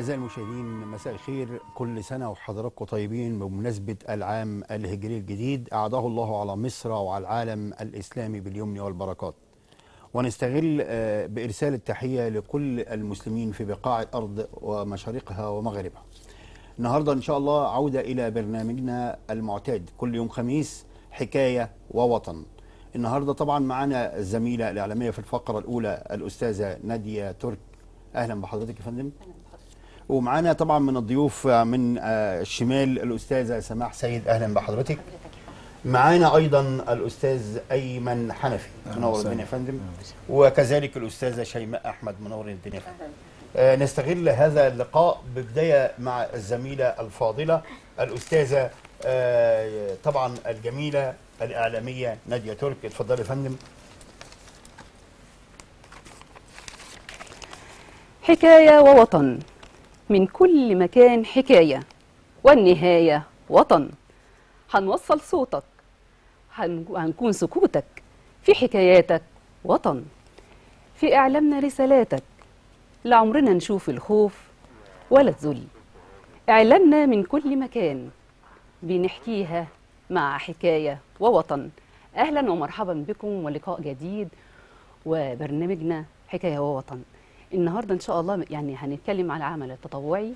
أعزائي المشاهدين مساء الخير كل سنة وحضراتكم طيبين بمناسبة العام الهجري الجديد أعاده الله على مصر وعلى العالم الإسلامي باليمن والبركات ونستغل آه، بإرسال التحية لكل المسلمين في بقاع الأرض ومشارقها ومغاربها النهاردة إن شاء الله عودة إلى برنامجنا المعتاد كل يوم خميس حكاية ووطن النهاردة طبعا معنا الزميلة الإعلامية في الفقرة الأولى الأستاذة نادية ترك أهلا بحضرتك يا فندم ومعانا طبعا من الضيوف من آه، الشمال الأستاذة سماح سيد أهلا بحضرتك معانا ايضا الاستاذ ايمن حنفي منور الدنيا يا فندم وكذلك الاستاذه شيماء احمد منور الدنيا يا فندم آه، نستغل هذا اللقاء ببدايه مع الزميله الفاضله الاستاذه آه، طبعا الجميله الاعلاميه ناديه ترك اتفضلي يا فندم حكاية ووطن من كل مكان حكاية والنهاية وطن هنوصل صوتك هن- هنكون سكوتك في حكاياتك وطن في إعلامنا رسالاتك لعمرنا نشوف الخوف ولا الذل إعلامنا من كل مكان بنحكيها مع حكاية ووطن أهلا ومرحبا بكم ولقاء جديد وبرنامجنا حكاية ووطن النهاردة إن شاء الله يعني هنتكلم على العمل التطوعي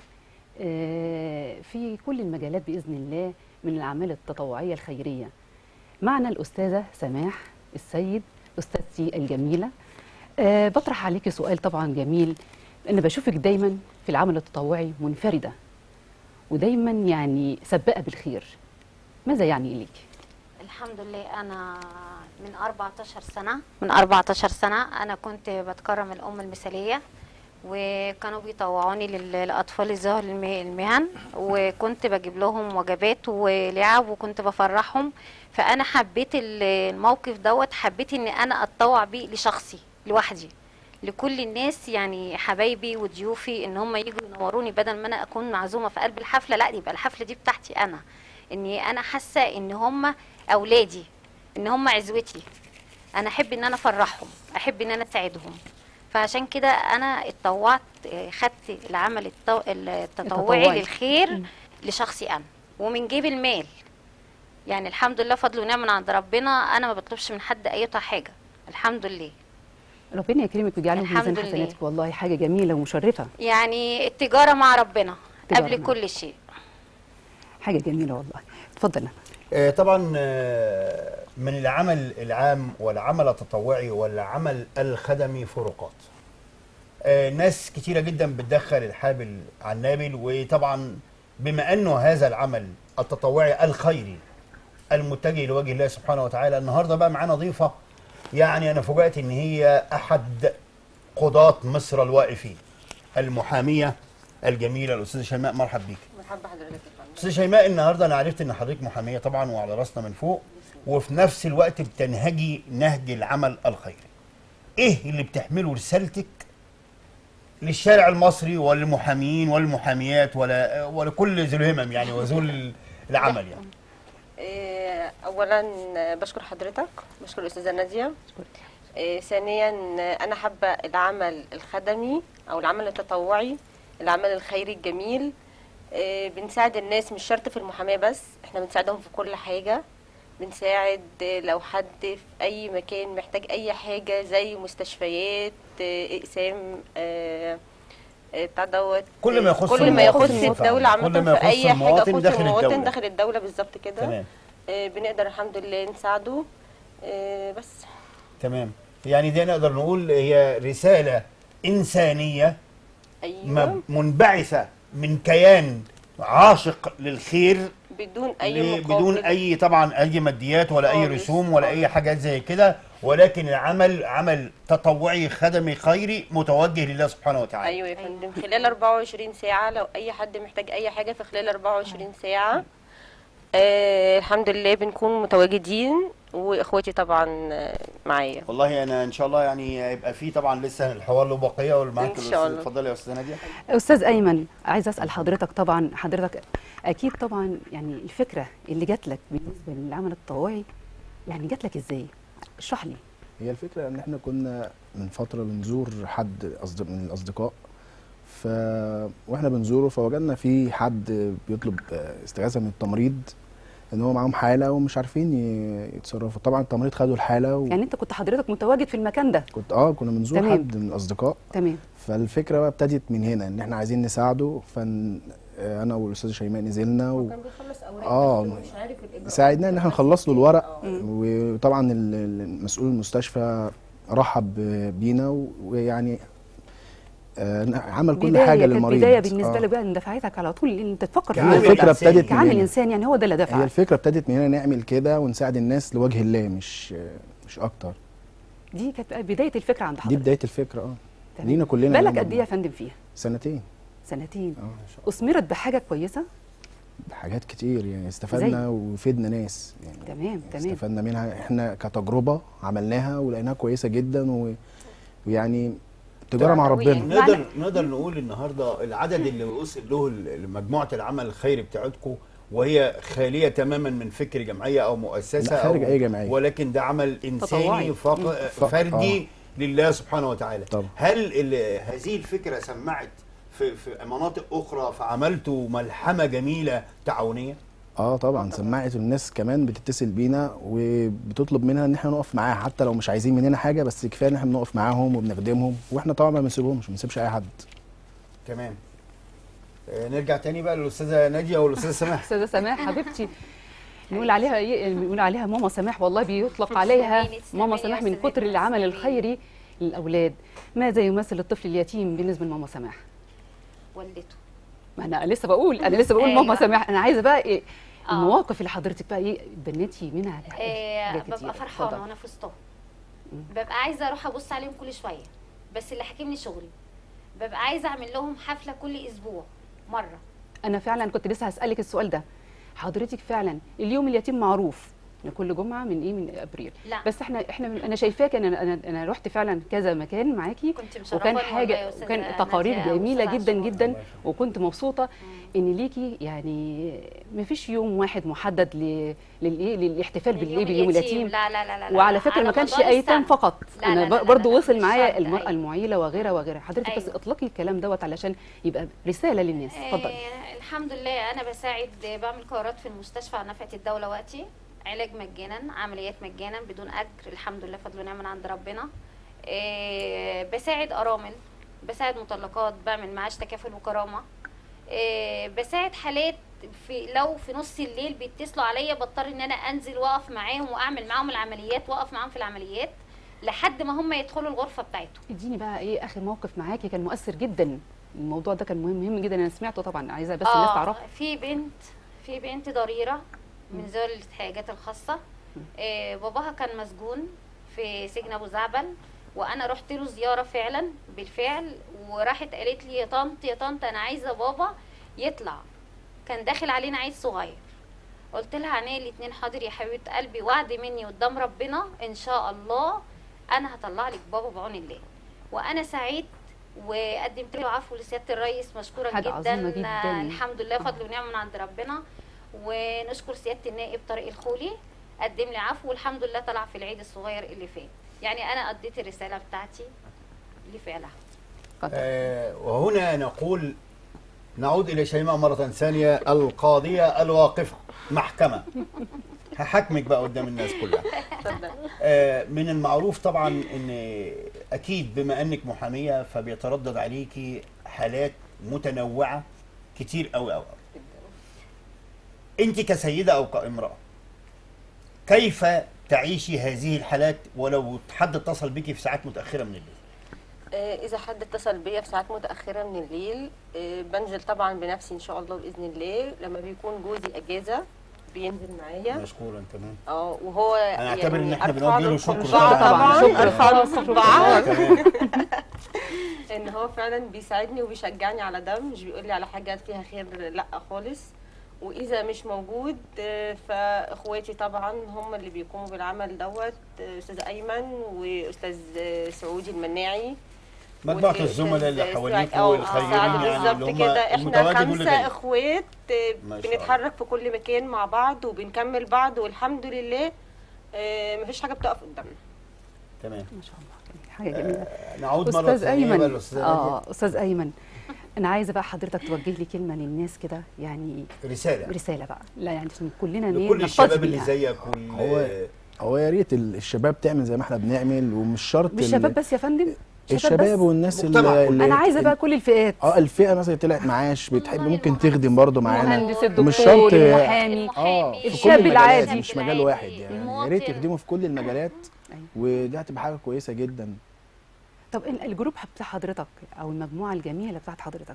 آه، في كل المجالات بإذن الله من الأعمال التطوعية الخيرية معنا الأستاذة سماح السيد أستاذتي الجميلة آه، بطرح عليكي سؤال طبعا جميل أنا بشوفك دايما في العمل التطوعي منفردة ودايما يعني سباقة بالخير ماذا يعني إليك؟ الحمد لله انا من 14 سنه من 14 سنه انا كنت بتكرم الام المثاليه وكانوا بيطوعوني لل- للاطفال الظاهر الم- المهن وكنت بجيب لهم وجبات ولعب وكنت بفرحهم فانا حبيت ال- الموقف دوت حبيت ان انا اتطوع بيه لشخصي لوحدي لكل الناس يعني حبايبي وضيوفي ان هم يجوا ينوروني بدل ما انا اكون معزومه في قلب الحفله لا يبقى الحفله دي بتاعتي انا اني انا حاسه ان هم اولادي ان هم عزوتي انا احب ان انا افرحهم احب ان انا اساعدهم فعشان كده انا اتطوعت آه، خدت العمل التو- التطوعي التطوعي. للخير مم. لشخصي انا ومن جيب المال يعني الحمد لله فضل ونعم من عند ربنا انا ما بطلبش من حد اي حاجه الحمد لله ربنا يكرمك ويجعله في ميزان الحمد لله. حسناتك والله حاجة جميلة ومشرفة يعني التجاره مع ربنا التجارة قبل مع كل شيء حاجة جميلة والله اتفضل آه، طبعا آه، من العمل العام والعمل التطوعي والعمل الخدمي فروقات آه، ناس كتيرة جدا بتدخل الحابل على النابل وطبعا بما انه هذا العمل التطوعي الخيري المتجه لوجه الله سبحانه وتعالى النهارده بقى معانا ضيفة يعني انا فوجئت ان هي احد قضاة مصر الواقفين المحامية الجميلة الأستاذة شيماء مرحب بيك مرحبا حضرتك يا فندم استاذ شيماء النهارده انا عرفت ان حضرتك محاميه طبعا وعلى راسنا من فوق وفي نفس الوقت بتنهجي نهج العمل الخيري. ايه اللي بتحمله رسالتك للشارع المصري والمحامين والمحاميات ولا ولكل ذو الهمم يعني وذو العمل يعني. إيه، اولا آه، بشكر حضرتك بشكر الاستاذه ناديه إيه، ثانيا آه، انا حابه العمل الخدمي او العمل التطوعي العمل الخيري الجميل إيه، بنساعد الناس مش شرط في المحاماه بس احنا بنساعدهم في كل حاجه بنساعد آه، لو حد في اي مكان محتاج اي حاجه زي مستشفيات آه، اقسام آه، آه، بتاع دوت كل ما يخص كل ما المواطن يخص فعلا. الدوله عامه كل ما في يخص اي حاجه المواطن يخص داخل المواطن الدولة. داخل الدوله بالظبط كده تمام آه، بنقدر الحمد لله نساعده آه، بس تمام يعني دي نقدر نقول هي رساله انسانيه ايوه م- منبعثه من كيان عاشق للخير بدون اي ليه؟ مقابل بدون اي طبعا اي ماديات ولا اي خالص، رسوم ولا اي خالص. حاجات زي كده ولكن العمل عمل تطوعي خدمي خيري متوجه لله سبحانه وتعالى ايوه يا فندم خلال 24 ساعه لو اي حد محتاج اي حاجه في خلال 24 ساعه آه الحمد لله بنكون متواجدين واخواتي طبعا آه، معايا والله انا ان شاء الله يعني هيبقى في طبعا لسه الحوار له بقيه ومعاك إن شاء الأستاذ- الله. اتفضلي يا استاذه ناديه استاذ ايمن عايز اسال حضرتك طبعا حضرتك اكيد طبعا يعني الفكره اللي جات لك بالنسبه للعمل التطوعي يعني جات لك ازاي اشرح لي هي الفكرة ان احنا كنا من فترة بنزور حد أصد- من الاصدقاء ف واحنا بنزوره فوجدنا في حد بيطلب آه، استغاثه من التمريض ان هو معاهم حاله ومش عارفين ي- يتصرفوا طبعا التمريض خدوا الحاله و... يعني انت كنت حضرتك متواجد في المكان ده كنت اه كنا بنزور تمام. حد من الاصدقاء تمام فالفكره بقى ابتدت من هنا ان احنا عايزين نساعده فن آه، انا والاستاذ شيماء نزلنا و... كان بيخلص اوراق آه، بس هو مش عارف الإجراءات. ساعدنا ان احنا نخلص له الورق آه. وطبعا ال- ال- المسؤول المستشفى رحب بينا و- ويعني آه، عمل كل بداية حاجه كانت للمريض بداية بالنسبة آه. لك بقى ان دفعتك على طول ان انت تفكر في كعامل هي الموضوع الفكره ده. إنساني. ابتدت من كعامل هنا انسان يعني هو ده اللي هي دفعك الفكره ابتدت من هنا نعمل كده ونساعد الناس لوجه الله مش مش اكتر دي كانت بقى بداية الفكرة عند دي حضرتك بدايه الفكره اه تمام. لينا كلنا بالك لما قد ايه يا فندم فيها سنتين سنتين اه اثمرت بحاجة كويسة حاجات كتير يعني استفدنا وفدنا ناس يعني تمام تمام استفدنا منها احنا كتجربه عملناها ولقيناها كويسه جدا و... ويعني تجاره مع تربوية. ربنا نقدر نقدر نقول النهارده العدد اللي وصل له ال- مجموعه العمل الخيري بتاعتكم وهي خاليه تماما من فكر جمعيه او مؤسسه لا، خارج أو أي جمعية. ولكن ده عمل انساني تطوعي. فق... ف- فردي لله سبحانه وتعالى طبعا. هل ال- هذه الفكره سمعت في في مناطق اخرى فعملتوا ملحمه جميله تعاونيه اه طبعا سمعت الناس كمان بتتصل بينا وبتطلب منها ان احنا نقف معاها حتى لو مش عايزين مننا حاجه بس كفايه ان احنا بنقف معاهم وبنخدمهم واحنا طبعا ما بنسيبهمش ما بنسيبش اي حد تمام آه، نرجع تاني بقى للاستاذه ناديه والاستاذ سماح استاذة سماح حبيبتي نقول عليها ايه نقول عليها ماما سماح والله بيطلق عليها تسلمي لي، تسلمي ماما لي سماح يا من أستاذة كتر نادية، العمل تسلمي لي. الخيري للاولاد ماذا يمثل الطفل اليتيم بالنسبه لماما سماح والدته ما انا لسه بقول انا لسه بقول أيوة. ماما سماح انا عايزه بقى ايه آه. المواقف اللي حضرتك بقى ايه بنيتي منها آه حاجات كتير. ببقى فرحانه اتفضل. وانا في وسطهم ببقى عايزه اروح ابص عليهم كل شويه بس اللي حاكمني شغلي ببقى عايزه اعمل لهم حفله كل اسبوع مره انا فعلا كنت لسه هسالك السؤال ده حضرتك فعلا اليوم اليتيم معروف كل جمعه من ايه من ابريل لا بس احنا احنا انا شايفاك انا انا انا رحت فعلا كذا مكان معاكي كنت مشرفة وكان والله يا حاجه أستاذة وكان نادية تقارير جميله وأستاذ جدا عاشور. جدا وكنت مبسوطه ان ليكي يعني ما فيش يوم واحد محدد ل- للايه للاحتفال بالايه باليوم اليتيم لا لا لا لا لا وعلى لا. فكره على ما كانش مدار ايتام السنة. فقط لا انا لا لا ب- برضو لا لا، وصل مش معايا شرط، المراه أيوة. المعيله وغيرها وغيرها حضرتك بس أيوة. اطلقي الكلام دوت علشان يبقى رساله للناس اتفضلي آه الحمد لله انا بساعد بعمل قرارات في المستشفى على نفقه الدوله وقتي علاج مجانا عمليات مجانا بدون اجر الحمد لله فضل ونعم من عند ربنا آه بساعد ارامل بساعد مطلقات بعمل معاش تكافل وكرامه آه بساعد حالات في لو في نص الليل بيتصلوا عليا بضطر ان انا انزل واقف معاهم واعمل معاهم العمليات واقف معاهم في العمليات لحد ما هم يدخلوا الغرفه بتاعتهم اديني بقى ايه اخر موقف معاكي كان مؤثر جدا الموضوع ده كان مهم مهم جدا انا سمعته طبعا عايزه بس الناس تعرفه في بنت في بنت ضريره من ذوي الحاجات الخاصه آه باباها كان مسجون في سجن ابو زعبل وانا رحت له زياره فعلا بالفعل وراحت قالت لي يا طنط يا طنط انا عايزه بابا يطلع كان داخل علينا عيل صغير قلت لها عينيا الاتنين حاضر يا حبيبه قلبي وعد مني قدام ربنا ان شاء الله انا هطلع لك بابا بعون الله وانا سعيت وقدمت له عفو لسياده الرئيس مشكوره حاجة جدا, عظيمة جداً. الحمد لله فضل ونعم من عند ربنا ونشكر سياده النائب طارق الخولي قدم لي عفو والحمد لله طلع في العيد الصغير اللي فات يعني انا اديت الرساله بتاعتي لفعلها آه، وهنا نقول نعود إلى شيماء مرة ثانية القاضية الواقفة محكمة هحكمك بقى قدام الناس كلها اتفضل آه، من المعروف طبعا ان اكيد بما انك محاميه فبيتردد عليكي حالات متنوعه كتير قوي قوي انت كسيده او كامراه كيف تعيشي هذه الحالات ولو حد اتصل بك في ساعات متاخره من الليل آه، اذا حد اتصل بيا في ساعات متاخره من الليل آه، بنزل طبعا بنفسي ان شاء الله باذن الله لما بيكون جوزي اجازه بينزل معايا مشكورا تمام اه وهو أنا أعتبر إن إحنا أرفع بنوجه له له شكر القبعة طبعاً. طبعا شكر. ارفع له القبعة تمام ان هو فعلا بيساعدني وبيشجعني على ده مش بيقول لي على حاجه فيها خير لا خالص واذا مش موجود آه، فاخواتي طبعا هم اللي بيقوموا بالعمل دوت آه، استاذ ايمن واستاذ آه، سعودي المناعي مجموعه وأستاذ الزملاء اللي سعد- حواليكوا آه، والخيرين سعد يعني اللي بالظبط هم كده احنا المتواجد واللي خمسه غايب. اخوات آه، ما شاء الله. بنتحرك في كل مكان مع بعض وبنكمل بعض والحمد لله آه، مفيش حاجه بتقف قدامنا تمام ما شاء الله حاجه جميله نعود مره استاذ ثانيه بقى ايمن للاستاذ اه استاذ ايمن انا عايزه بقى حضرتك توجه لي كلمه للناس كده يعني رساله رساله بقى لا يعني عشان كلنا ن- لكل نحتفظ الشباب اللي بيها. زيك وال هو هو يا ريت ال- الشباب تعمل زي ما احنا بنعمل ومش شرط مش ال- شباب بس يا فندم الشباب بس. والناس مجتمع اللي, كله. اللي انا عايزه بقى كل الفئات اه الفئه مثلا اللي طلعت معاش بتحب ممكن تخدم برضه معانا مهندس ومش الدكتور شرط المحامي اه في كل الشاب المجالات العادي. مش مجال واحد يعني يا المواطن. ريت يخدموا في كل المجالات أيوة. ودي هتبقى حاجه كويسه جدا طب ال- الجروب بتاع حضرتك او المجموعه الجميله بتاعت حضرتك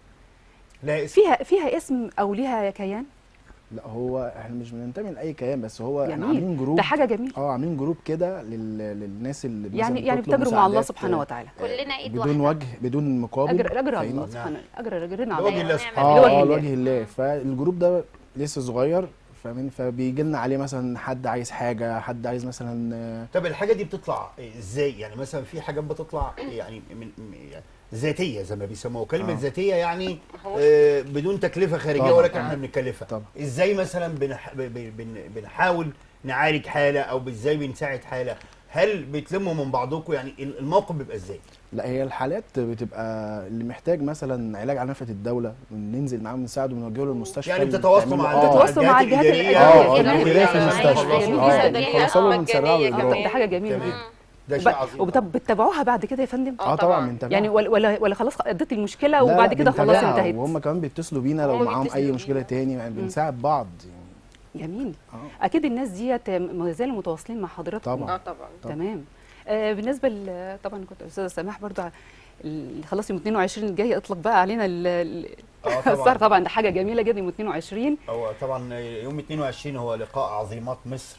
لا اسم فيها فيها اسم او ليها كيان لا هو احنا مش بننتمي لاي كيان بس هو احنا جميل عاملين جروب ده حاجه جميله اه عاملين جروب كده لل... للناس اللي مثلاً يعني يعني بتطلب بتجروا مع الله مساعدات، سبحانه آه، وتعالى كلنا ايد بدون واحده وجه بدون مقابل اجر اجر فاهمني؟ الله سبحانه اجر اجرنا لوجه على الله أيوة، سبحانه نعمل اه لوجه اه الله. لوجه الله فالجروب ده لسه صغير فاهمين فبيجي لنا عليه مثلا حد عايز حاجه حد عايز مثلا آه، طب الحاجه دي بتطلع ازاي يعني مثلا في حاجات بتطلع يعني من من- يعني ذاتيه زي ما بيسموها كلمه آه. ذاتيه يعني هو- آه بدون تكلفه خارجيه طبعاً، ولكن طبعاً. احنا بنكلفها طبعاً. ازاي مثلا بنح... ب- ب- بن... بنحاول نعالج حاله او ازاي بنساعد حاله هل بتلموا من بعضكم يعني الموقف بيبقى ازاي لا هي الحالات بتبقى اللي محتاج مثلا علاج على نفقه الدوله ننزل معاه ونساعده ونوجهه للمستشفى يعني بتتواصلوا تعملوا- مع آه، بتتواصلوا مع الجهات الإدارية. اه اه جميل. الإدارية في جميل. المستشفى جميل. اه جميل. بنخلصوا ونسرعوا مجانية الاجراء ده حاجه جميله تمام جدا ده وب- شيء عظيم وبتب- بتتابعوها بعد كده يا فندم اه طبعا بنتابعها يعني ولا ولا, ولا خلاص قضيت المشكله لا، لا، وبعد كده خلاص بنتابعها، انتهت وهم كمان بيتصلوا بينا لو وهم معاهم بيتصلوا اي مشكله بينا. تاني يعني بنساعد بعض يعني جميل اه اكيد الناس ديت ما زالوا متواصلين مع حضرتك طبعا اه طبعا تمام آه بالنسبه ل- طبعا كنت استاذه سماح برضو ع- ال- خلاص يوم 22 الجاي اطلق بقى علينا ال- ال- اه طبعا السهر طبعا ده حاجه جميله جدا يوم 22 هو طبعا يوم 22 هو لقاء عظيمات مصر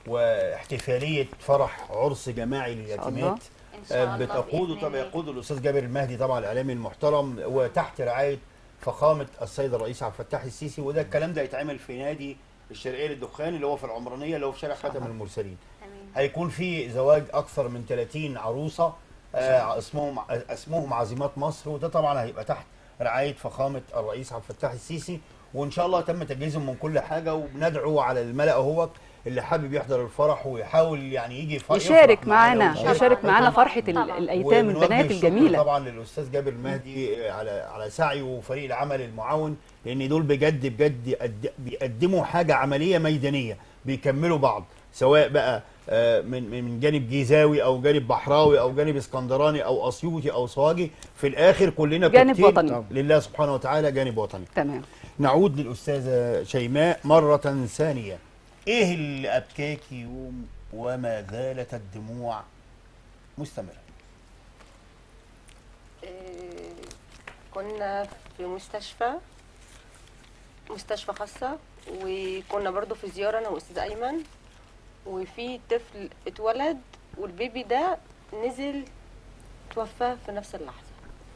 واحتفاليه فرح عرس جماعي الله. لليتيمات ان شاء الله بتقود بإذن طبعا الله. يقود الاستاذ جابر المهدي طبعا الاعلامي المحترم وتحت رعايه فخامه السيد الرئيس عبد الفتاح السيسي وده الكلام ده يتعمل في نادي الشرقيه للدخان اللي هو في العمرانيه اللي هو في شارع خاتم المرسلين تمام. هيكون في زواج اكثر من 30 عروسه آه اسمهم اسمهم عزيمات مصر وده طبعا هيبقى تحت رعايه فخامه الرئيس عبد الفتاح السيسي وان شاء الله تم تجهيزهم من كل حاجه وبندعو على الملا اهوت اللي حابب يحضر الفرح ويحاول يعني يجي يف- يشارك يفرح معانا معانا ويشارك يشارك معانا طبعاً. فرحه ال- طبعاً. الايتام وبنوجه البنات الشكر الجميله طبعا للاستاذ جابر المهدي على على سعيه وفريق العمل المعاون لان دول بجد بجد يقد- بيقدموا حاجه عمليه ميدانيه بيكملوا بعض سواء بقى آه، من من من جانب جيزاوي او جانب بحراوي او جانب اسكندراني او اسيوطي او صواجي في الاخر كلنا جانب كوكتيل وطني. لله سبحانه وتعالى جانب وطني تمام نعود للاستاذه شيماء مره ثانيه ايه اللي ابكاكي يوم وما زالت الدموع مستمره إيه، كنا في مستشفى مستشفى خاصة وكنا برضو في زيارة أنا وأستاذ أيمن وفي طفل اتولد والبيبي ده نزل توفى في نفس اللحظة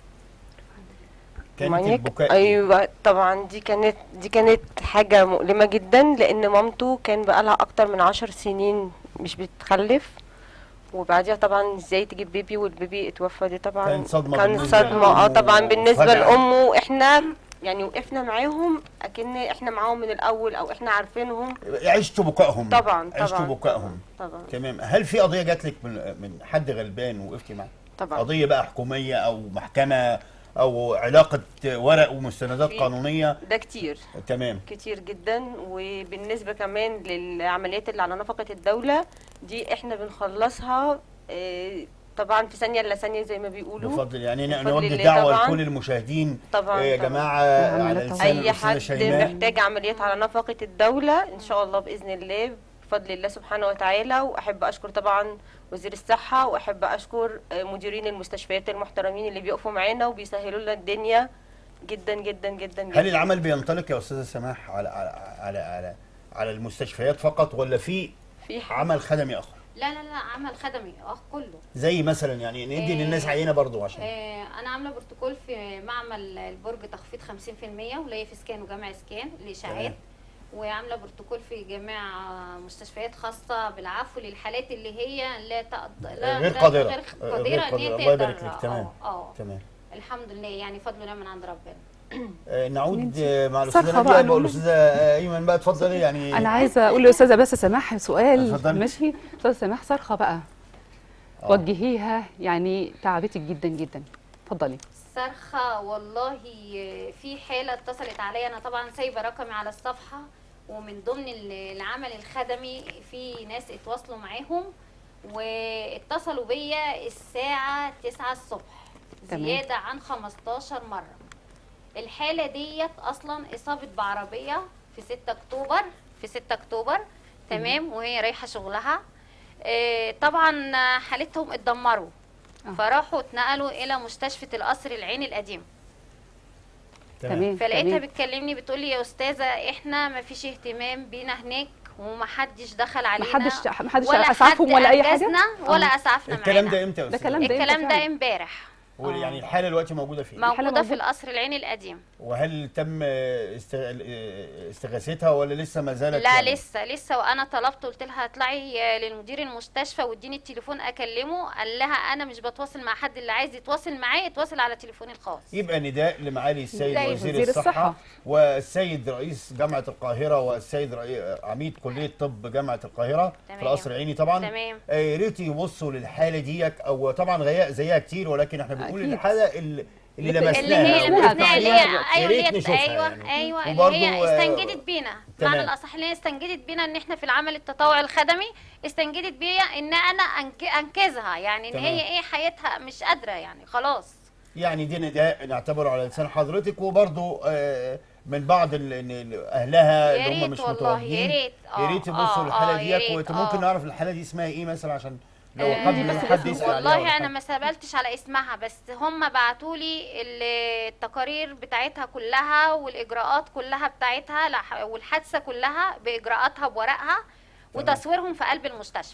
كانت مانيك؟ البكاء ايوه طبعا دي كانت دي كانت حاجه مؤلمه جدا لان مامته كان بقالها اكتر من عشر سنين مش بتخلف وبعديها طبعا ازاي تجيب بيبي والبيبي اتوفى دي طبعا كانت صدمة كانت بالنسبة صدمه اه لأمه طبعا بالنسبه وفجأة. لامه احنا يعني وقفنا معاهم اكن احنا معاهم من الاول او احنا عارفينهم عشتوا بكائهم طبعا عشتوا طبعا بكائهم طبعا تمام هل في قضيه جات لك من من حد غلبان وقفتي معاه طبعا قضيه بقى حكوميه او محكمه او علاقه ورق ومستندات في- قانونيه ده كتير تمام كتير جدا وبالنسبه كمان للعمليات اللي على نفقه الدوله دي احنا بنخلصها آه، طبعا في ثانيه الا ثانيه زي ما بيقولوا بفضل يعني ن- بفضل نوجه الله دعوه طبعاً. لكل المشاهدين طبعا آه، يا طبعاً. جماعه نعم، على لا لسان طبعاً. اي الأستاذة حد شيماء محتاج عمليات على نفقه الدوله ان شاء الله باذن الله بفضل الله سبحانه وتعالى واحب اشكر طبعا وزير الصحه واحب اشكر آه، مديرين المستشفيات المحترمين اللي بيقفوا معانا وبيسهلوا لنا الدنيا جدا جدا جدا جدا هل العمل بينطلق يا استاذه سماح على على على على, على المستشفيات فقط ولا في في ح- عمل خدمي اخر لا لا لا عمل خدمي اه كله زي مثلا يعني ندي آه، للناس عينه برضو عشان آه، انا عامله بروتوكول في معمل البرج تخفيض 50% ولايه في سكان وجامع سكان الاشاعات تمام. وعامله بروتوكول في جميع مستشفيات خاصه بالعفو للحالات اللي هي لا تقد... لا غير لا- قادرة. غير غير قادره ان قادرة. هي الله يبارك تقدر لك. تمام. اه اه تمام الحمد لله يعني فضل الله من عند ربنا آه، نعود ننتي. آه، مع الاستاذه صرخة ناديه بقى بقول نقول. الاستاذه آه، ايمن بقى اتفضلي يعني انا عايزه اقول للاستاذه بس سماح سؤال اتفضلي. ماشي استاذه سماح صرخه بقى آه. وجهيها يعني تعبتك جدا جدا اتفضلي الصرخة والله في حالة اتصلت عليا أنا طبعا سايبة رقمي على الصفحة ومن ضمن ال- العمل الخدمي في ناس اتواصلوا معاهم واتصلوا بيا الساعة 9 الصبح تمام. زيادة عن 15 مرة الحالة ديت أصلا إصابة بعربية في 6 أكتوبر في 6 أكتوبر تمام وهي رايحة شغلها آه، طبعا حالتهم اتدمروا آه. فراحوا اتنقلوا الى مستشفى القصر العيني القديم تمام فلقيتها تمام. بتكلمني بتقولي يا استاذه احنا ما فيش اهتمام بينا هناك ومحدش دخل علينا محدش محدش ولا اسعفهم حد ولا اي حاجه أنجزنا ولا آه. اسعفنا الكلام معانا. ده امتى يا ده استاذ كلام ده الكلام إمتى ده فعلا؟ امبارح يعني الحاله دلوقتي موجوده فين الحالة موجوده في موجودة. القصر العيني القديم وهل تم است- استغاثتها ولا لسه ما زالت لا يعني؟ لسه لسه وانا طلبت قلت لها اطلعي للمدير المستشفى واديني التليفون اكلمه قال لها انا مش بتواصل مع حد اللي عايز يتواصل معايا يتواصل على تليفوني الخاص يبقى نداء لمعالي السيد زي وزير, وزير الصحة, الصحة. والسيد رئيس جامعة القاهرة والسيد رئي... عميد كلية طب جامعة القاهرة تمام. في القصر العيني طبعا تمام. آه، يا ريت يبصوا للحالة ديت او طبعا غياء زيها كتير ولكن احنا بنقول أكيد. الحالة اللي, اللي اللي لمسناها اللي هي لمسناها لمسناها اللي هي طبعاً. ايوه يا ريت اللي هي نشوفها ايوه يعني. ايوه اللي وبرضو، هي آه، استنجدت بينا تمام. معنى الاصح اللي هي استنجدت بينا ان احنا في العمل التطوعي الخدمي استنجدت بيا ان انا أنك- انقذها يعني ان تمام. هي ايه حياتها مش قادره يعني خلاص يعني دي نداء نعتبره على لسان حضرتك وبرضو آه، من بعض ال- ال- اهلها يا اللي هم ريت مش والله، متواجدين يا ريت، يا آه، ريت يبصوا آه، للحاله آه، يا ديت ريت، وممكن آه. نعرف الحاله دي اسمها ايه مثلا عشان لو آه، حد بس حد اسم- يسال عليها ولا والله انا حاجة. ما سبلتش على اسمها بس هم بعتوا لي التقارير بتاعتها كلها والاجراءات كلها بتاعتها لح- والحادثه كلها باجراءاتها بورقها وتصويرهم في قلب المستشفى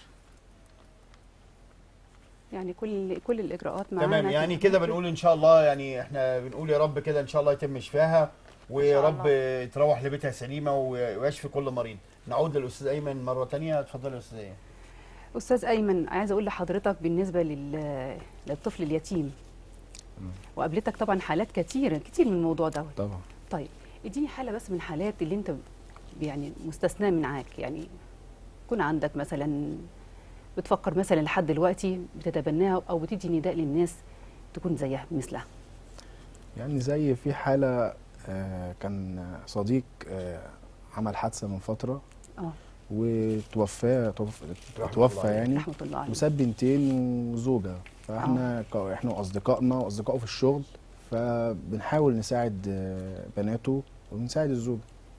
يعني كل كل الاجراءات معانا تمام يعني كده بنقول ان شاء الله يعني احنا بنقول يا رب كده ان شاء الله يتم شفاها ويا شاء رب تروح لبيتها سليمه ويشفي كل مريض نعود للاستاذ ايمن مره تانية اتفضل يا استاذ ايمن استاذ ايمن عايزه اقول لحضرتك بالنسبه لل... للطفل اليتيم وقابلتك طبعا حالات كتيره كتير من الموضوع دوت طبعا طيب اديني حاله بس من الحالات اللي انت يعني مستثناه من معاك يعني يكون عندك مثلا بتفكر مثلا لحد دلوقتي بتتبناها او بتدي نداء للناس تكون زيها مثلها يعني زي في حالة آه، كان صديق آه، عمل حادثة من فترة اه وتوفى توف- رحمة توفى الله عليه. يعني رحمه الله عليه وساب بنتين وزوجة فاحنا ك- احنا واصدقائنا واصدقائه في الشغل فبنحاول نساعد آه، بناته ونساعد الزوجة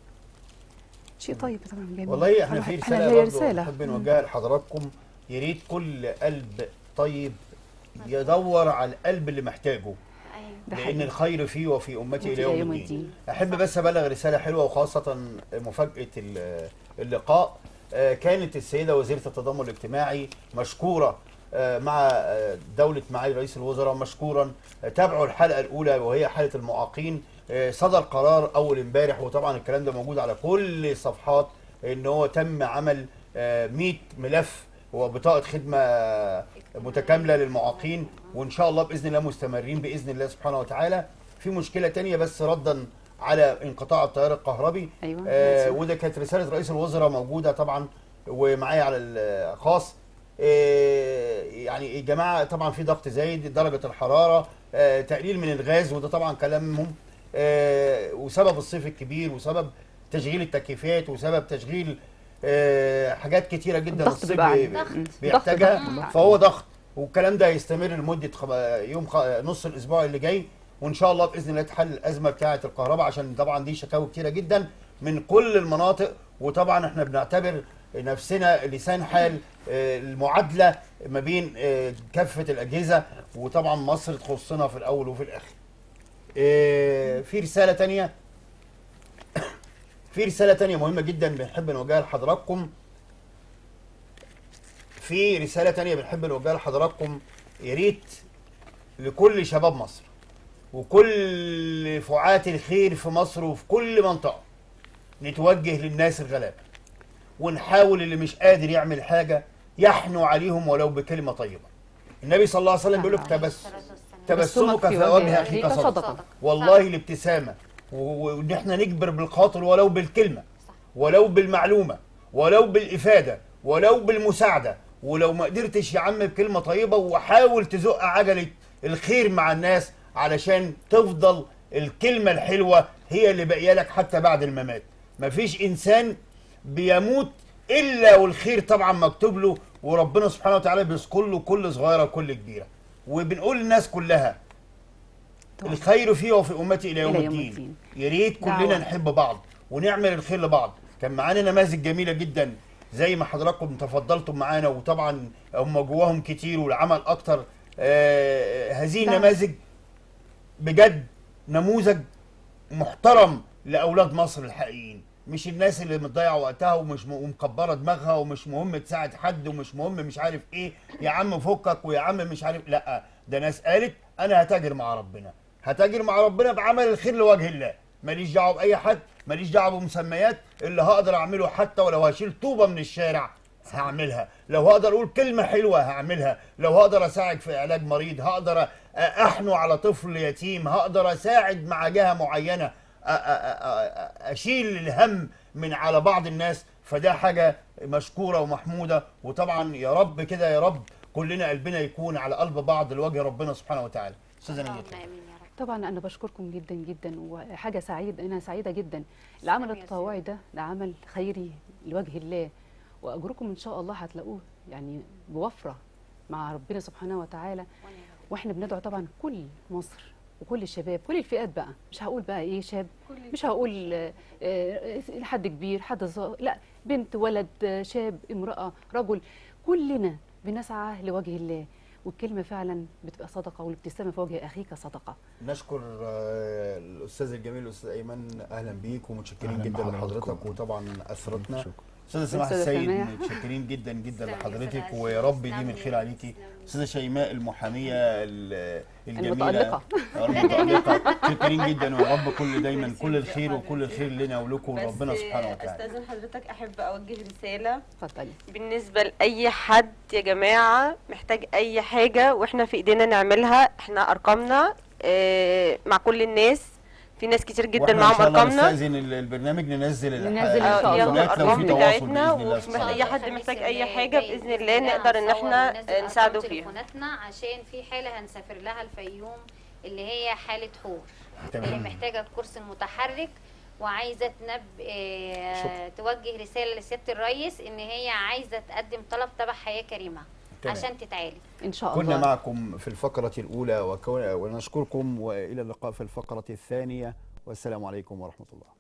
شيء طيب طبعا جميل والله احنا طبعاً في إحنا رساله هي برضه رساله نحب مم. نوجهها لحضراتكم يا ريت كل قلب طيب يدور على القلب اللي محتاجه ايوه ده لان حقيقي. الخير فيه وفي امتي الى إلى يوم الدين الدين. احب بس ابلغ رساله حلوه وخاصه مفاجاه ال- اللقاء آه، كانت السيده وزيره التضامن الاجتماعي مشكوره آه، مع آه، دوله معالي رئيس الوزراء مشكورا آه، تابعوا الحلقه الاولى وهي حاله المعاقين آه، صدر قرار اول امبارح وطبعا الكلام ده موجود على كل الصفحات ان هو تم عمل آه، 100 ملف وبطاقه خدمه متكامله للمعاقين وان شاء الله باذن الله مستمرين باذن الله سبحانه وتعالى في مشكله تانية بس ردا على انقطاع التيار الكهربي ايوه آه ماشي. وده كانت رساله رئيس الوزراء موجوده طبعا ومعايا على الخاص آه يعني الجماعه طبعا في ضغط زايد درجه الحراره آه تقليل من الغاز وده طبعا كلامهم آه وسبب الصيف الكبير وسبب تشغيل التكييفات وسبب تشغيل آه حاجات كتيره جدا الضغط الصيف بيبقى بي- عالي. ضغط. مم. بيحتاجها ضغط- ضغط. فهو ضغط والكلام ده هيستمر لمده خم... يوم خ... نص الاسبوع اللي جاي وان شاء الله باذن الله تحل الازمه بتاعه الكهرباء عشان طبعا دي شكاوى كتيره جدا من كل المناطق وطبعا احنا بنعتبر نفسنا لسان حال آه، المعادله ما بين آه، كافه الاجهزه وطبعا مصر تخصنا في الاول وفي الاخر. آه، في رساله تانية في رساله تانية مهمه جدا بنحب نوجهها لحضراتكم في رساله تانية بنحب نوجهها لحضراتكم يا ريت لكل شباب مصر وكل فعاة الخير في مصر وفي كل منطقة نتوجه للناس الغلابة ونحاول اللي مش قادر يعمل حاجة يحنو عليهم ولو بكلمة طيبة النبي صلى الله عليه وسلم بيقول لك تبس تبسمك في وجه أخيك صدقة صدقه والله الابتسامة و- وإن احنا نجبر بالخاطر ولو بالكلمة ولو بالمعلومة ولو بالإفادة ولو بالمساعدة ولو ما قدرتش يا عم بكلمة طيبة وحاول تزق عجلة الخير مع الناس علشان تفضل الكلمه الحلوه هي اللي باقيه لك حتى بعد الممات مفيش انسان بيموت الا والخير طبعا مكتوب له وربنا سبحانه وتعالى بيذكر له كل صغيره وكل كبيره وبنقول للناس كلها طبعاً. الخير فيه وفي امتي الى يوم إلى يوم الدين الدين. يا ريت كلنا دعوة. نحب بعض ونعمل الخير لبعض كان معانا نماذج جميله جدا زي ما حضراتكم تفضلتم معانا وطبعا هم جواهم كتير والعمل اكتر آه هذه دعوة. النماذج بجد نموذج محترم لاولاد مصر الحقيقيين مش الناس اللي مضيعه وقتها ومش م- ومكبره دماغها ومش مهم تساعد حد ومش مهم مش عارف ايه يا عم فكك ويا عم مش عارف لا ده ناس قالت انا هتاجر مع ربنا هتاجر مع ربنا بعمل الخير لوجه الله ماليش دعوه باي حد ماليش دعوه بمسميات اللي هقدر اعمله حتى ولو هشيل طوبه من الشارع هعملها لو هقدر اقول كلمه حلوه هعملها لو هقدر اساعد في علاج مريض هقدر أ- احنو على طفل يتيم هقدر اساعد مع جهه معينه أ- أ- أ- أ- اشيل الهم من على بعض الناس فده حاجه مشكوره ومحموده وطبعا يا رب كده يا رب كلنا قلبنا يكون على قلب بعض لوجه ربنا سبحانه وتعالى استاذه اللهم نجيب امين يا رب طبعا انا بشكركم جدا جدا وحاجه سعيد انا سعيده جدا العمل تسلمي يا التطوعي ده ده عمل خيري لوجه الله واجركم ان شاء الله هتلاقوه يعني بوفره مع ربنا سبحانه وتعالى وأنا يا رب. واحنا بندعو طبعا كل مصر وكل الشباب كل الفئات بقى مش هقول بقى ايه شاب مش هقول آه، آه، حد كبير حد صغير لا بنت ولد آه، شاب امرأة رجل كلنا بنسعى لوجه الله والكلمة فعلا بتبقى صدقة والابتسامة في وجه أخيك صدقة نشكر آه، الاستاذ الجميل الاستاذ ايمن اهلا بيك ومتشكرين أهلاً جدا بحضرتك. لحضرتك وطبعا اثرتنا شكرا. استاذه سماح أستاذة السيد سماح. متشكرين جدا جدا تسلمي يا لحضرتك أستاذة ويا رب دي تسلمي. من خير عليكي استاذه شيماء المحاميه ال- الجميله المتألقة. آه، المتألقة متشكرين جدا ويا رب كل دايما كل الخير وكل الخير لنا ولكم وربنا بس سبحانه وتعالى استاذن حضرتك احب اوجه رساله اتفضلي بالنسبه لاي حد يا جماعه محتاج اي حاجه واحنا في ايدينا نعملها احنا ارقامنا آه، مع كل الناس في ناس كتير جدا وإحنا إن معاهم شاء الله ارقامنا نستأذن ال- البرنامج ننزل ال- ننزل إن شاء الله. ياخدوا التليفونات لو الارقام في تواصل بتاعتنا باذن الله وفي سبحانه اي حد الخميس محتاج اللي اي حاجه جاي باذن الله نقدر ان هنصور احنا وننزل أرقام نساعده فيها تليفوناتنا عشان في حاله هنسافر لها الفيوم اللي هي حاله حور تمام. هي محتاجه الكرسي المتحرك وعايزه تنب آه، توجه رساله لسياده الرئيس ان هي عايزه تقدم طلب تبع حياه كريمه تمام. عشان تتعالج إن شاء الله كنا معكم في الفقرة الأولى وكو- ونشكركم وإلى اللقاء في الفقرة الثانية والسلام عليكم ورحمة الله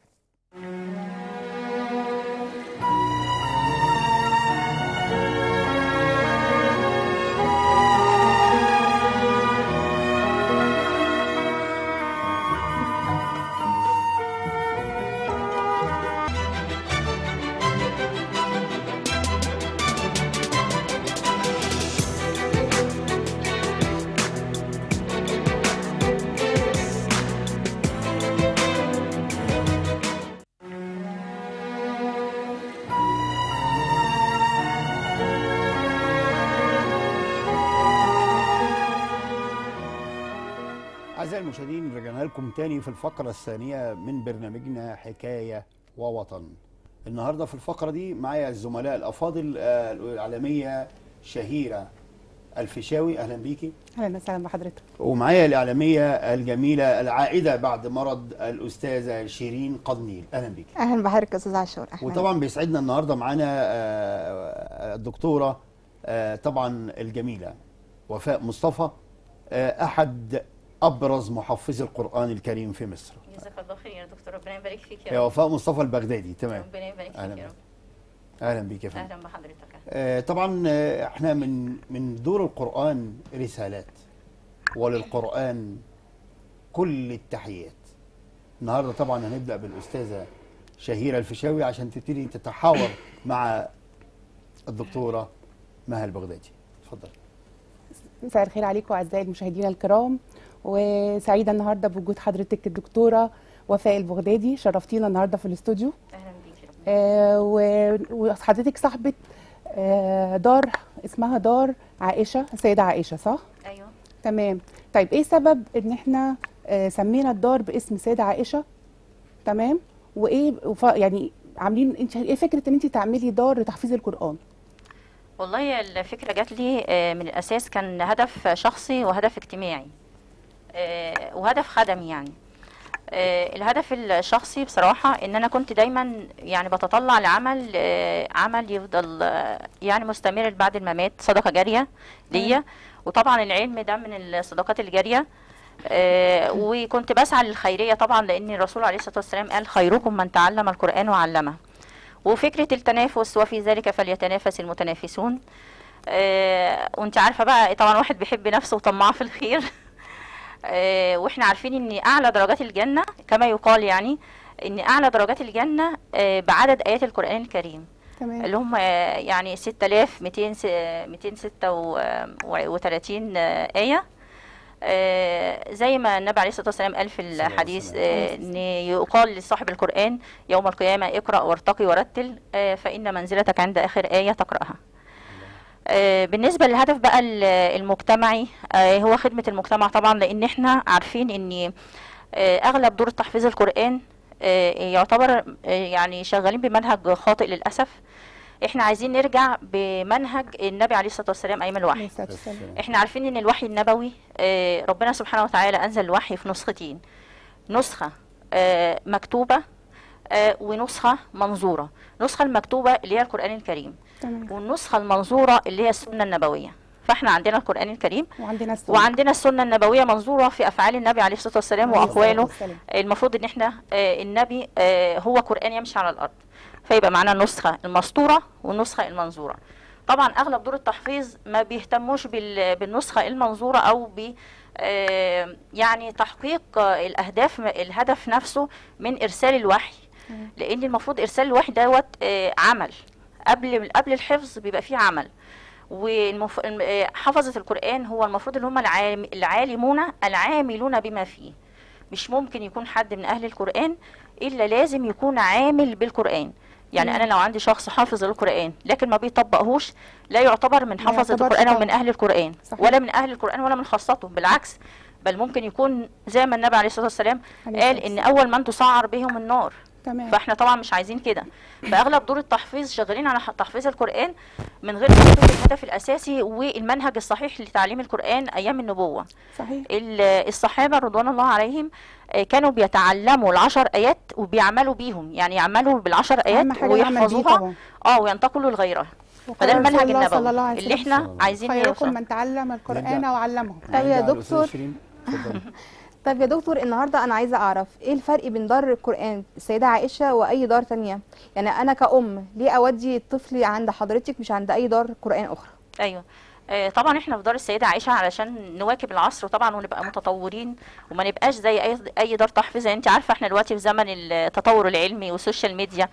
أعزائي المشاهدين رجعنا لكم تاني في الفقرة الثانية من برنامجنا حكاية ووطن النهاردة في الفقرة دي معايا الزملاء الأفاضل آه، الإعلامية شهيرة الفيشاوي أهلا بيكي اهلا وسهلا بحضرتك ومعايا الإعلامية الجميلة العائدة بعد مرض الأستاذة شيرين قضنيل أهلا بيكي اهلا بحضرتك يا استاذ عاشور اهلا وطبعا بيسعدنا النهارده معانا آه، الدكتوره آه، طبعا الجميله وفاء مصطفى آه، احد ابرز محفظي القران الكريم في مصر جزاك الله خير يا دكتور ربنا يبارك فيك هي يا رب وفاء مصطفى البغدادي تمام ربنا يبارك فيك أهلا يا رب اهلا بيك يا فندم اهلا بحضرتك آه، طبعا آه، احنا من من دور القران رسالات وللقران كل التحيات النهارده طبعا هنبدا بالاستاذه شهيره الفيشاوي عشان تبتدي تتحاور مع الدكتوره مها البغدادي اتفضل مساء الخير عليكم اعزائي المشاهدين الكرام وسعيده النهارده بوجود حضرتك الدكتوره وفاء البغدادي شرفتينا النهارده في الاستوديو اهلا بيك يا رب آه، و- وحضرتك صاحبه آه، دار اسمها دار عائشه السيده عائشه صح ايوه تمام طيب ايه سبب ان احنا آه، سمينا الدار باسم سيده عائشه تمام وايه وف- يعني عاملين انت ايه فكره ان انت تعملي دار لتحفيظ القران والله الفكره جات لي آه، من الاساس كان هدف شخصي وهدف اجتماعي آه، وهدف خدمي يعني آه، الهدف الشخصي بصراحة ان انا كنت دايما يعني بتطلع لعمل آه، عمل يفضل آه، يعني مستمر بعد الممات صدقة جارية ليا وطبعا العلم ده من الصدقات الجارية آه، وكنت بسعى للخيرية طبعا لان الرسول عليه الصلاة والسلام قال خيركم من تعلم القرآن وعلمه وفكرة التنافس وفي ذلك فليتنافس المتنافسون آه، وانت عارفة بقى طبعا واحد بيحب نفسه وطماع في الخير آه، واحنا عارفين ان اعلى درجات الجنة كما يقال يعني ان اعلى درجات الجنة آه، بعدد ايات القرآن الكريم تمام اللي هم آه، يعني 6236 آه، آية آه، زي ما النبي عليه الصلاة والسلام قال في صلى الله عليه الحديث وسلم. آه، ان يقال لصاحب القرآن يوم القيامة اقرأ وارتقي ورتل آه، فإن منزلتك عند آخر آية تقرأها آه، بالنسبة للهدف بقى ال- المجتمعي آه، هو خدمة المجتمع طبعا لأن احنا عارفين ان آه، أغلب دور تحفيظ القرآن آه، يعتبر آه، يعني شغالين بمنهج خاطئ للأسف احنا عايزين نرجع بمنهج النبي عليه الصلاة والسلام أيام عليه الوحي الصلاة والسلام. احنا عارفين ان الوحي النبوي آه، ربنا سبحانه وتعالى انزل الوحي في نسختين نسخة آه، مكتوبة آه، ونسخة منظورة النسخة المكتوبة اللي هي القرآن الكريم تمام والنسخة المنظورة اللي هي السنة النبوية فاحنا عندنا القرآن الكريم وعندنا السنة وعندنا السنة النبوية منظورة في أفعال النبي عليه الصلاة والسلام عليه الصلاة وأقواله والسلام. المفروض ان احنا آه، النبي آه، هو قرآن يمشي على الأرض فيبقى معانا النسخة المسطورة والنسخة المنظورة طبعا أغلب دور التحفيظ ما بيهتموش بال- بالنسخة المنظورة أو ب آه، يعني تحقيق آه، الأهداف الهدف نفسه من إرسال الوحي لأن المفروض إرسال الوحي دوت آه، عمل قبل قبل الحفظ بيبقى فيه عمل والمف... الم- آه، حفظة القرآن هو المفروض اللي هم العالم... العالمون العاملون بما فيه مش ممكن يكون حد من أهل القرآن إلا لازم يكون عامل بالقرآن يعني أنا لو عندي شخص حافظ القرآن لكن ما بيطبقهوش لا يعتبر من ما حفظة يعتبرش القرآن أو طبعا. من أهل القرآن صحيح. ولا من أهل القرآن ولا من خاصته بالعكس بل ممكن يكون زي ما النبي عليه الصلاة والسلام عليه قال الصلاة إن أول من تسعر بهم النار تمام فاحنا طبعا مش عايزين كده فاغلب دور التحفيظ شغالين على ح- تحفيظ القران من غير تحقيق الهدف الاساسي والمنهج الصحيح لتعليم القران ايام النبوه صحيح ال- الصحابه رضوان الله عليهم آه، كانوا بيتعلموا العشر ايات وبيعملوا بيهم يعني يعملوا بالعشر ايات أهم حاجة العمل بيه ويحفظوها طبعا اه وينتقلوا لغيرها وقال فده رسول المنهج الله صلى الله النبوي عليه اللي وسلم احنا عايزين خيركم نوصل من تعلم القرآن نرجع. وعلمه طب يا نرجع للأستاذة دكتور. شيرين. اتفضلي. طب يا دكتور النهارده انا عايزه اعرف ايه الفرق بين دار القران السيده عائشه واي دار تانية يعني انا كأم ليه اودي طفلي عند حضرتك مش عند اي دار قران اخرى ايوه آه، طبعا احنا في دار السيده عائشه علشان نواكب العصر طبعا ونبقى متطورين وما نبقاش زي اي اي دار تحفيظ يعني انت عارفه احنا دلوقتي في زمن التطور العلمي والسوشيال ميديا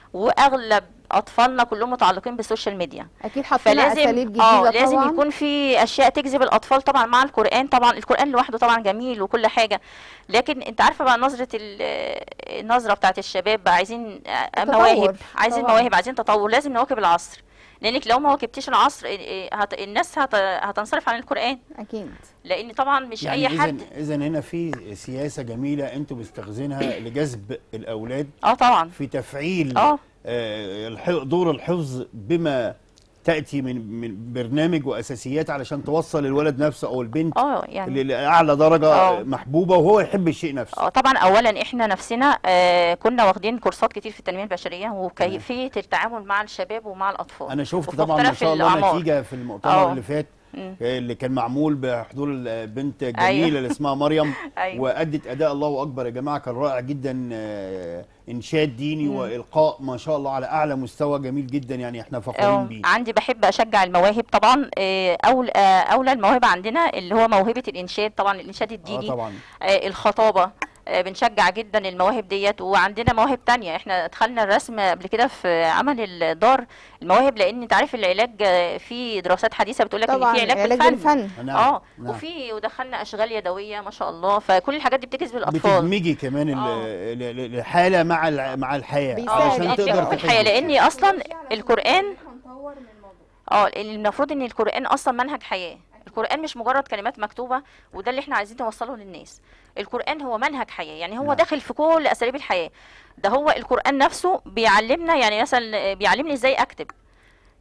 واغلب اطفالنا كلهم متعلقين بالسوشيال ميديا اكيد حطينا اساليب فلازم جديده اه لازم طبعا يكون في اشياء تجذب الاطفال طبعا مع القران طبعا القران لوحده طبعا جميل وكل حاجه لكن انت عارفه بقى نظره ال- النظره بتاعت الشباب بقى عايزين آه، التطور مواهب عايزين طبعاً. مواهب عايزين تطور لازم نواكب العصر لانك لو ما واكبتيش العصر إيه- إيه، هت... الناس هت... هتنصرف عن القران اكيد لان طبعا مش يعني اي حد اذا اذا هنا في سياسه جميله انتم بتستخدمها لجذب الاولاد اه طبعا في تفعيل اه آه، الح- دور الحفظ بما تاتي من من برنامج واساسيات علشان توصل الولد نفسه او البنت اه يعني ل- لاعلى درجه آه. محبوبه وهو يحب الشيء نفسه اه طبعا اولا احنا نفسنا آه كنا واخدين كورسات كتير في التنميه البشريه وكيفيه التعامل مع الشباب ومع الاطفال انا شفت وفي طبعا ما مختلف شاء الله الأعمار. نتيجه في المؤتمر آه. اللي فات مم. اللي كان معمول بحضور البنت الجميله أيوة. اللي اسمها مريم أيوة. وادت اداء الله اكبر يا جماعه كان رائع جدا آه، انشاد ديني والقاء ما شاء الله على اعلى مستوى جميل جدا يعني احنا فخورين اه بيه عندي بحب اشجع المواهب طبعا آه، اول آه، اولى المواهب عندنا اللي هو موهبه الانشاد طبعا الانشاد اه الديني طبعا آه، الخطابه آه، بنشجع جدا المواهب ديت وعندنا مواهب تانية احنا دخلنا الرسم قبل كده في عمل الدار المواهب لان انت عارف العلاج آه، في دراسات حديثه بتقول لك ان طبعا في علاج علاج بالفن بالفن نعم اه نعم. وفي ودخلنا اشغال يدويه ما شاء الله فكل الحاجات دي بتجذب الاطفال بتدمجي كمان ال- آه. ال- ال- الحاله مع الع- مع الحياه بيساعد. علشان آه، تقدر في الحياه تحفظ. لان اصلا القران اه المفروض ان القران اصلا منهج حياه القران مش مجرد كلمات مكتوبه وده اللي احنا عايزين نوصله للناس القران هو منهج حياه يعني هو نعم. داخل في كل اساليب الحياه ده هو القران نفسه بيعلمنا يعني مثلا بيعلمني ازاي اكتب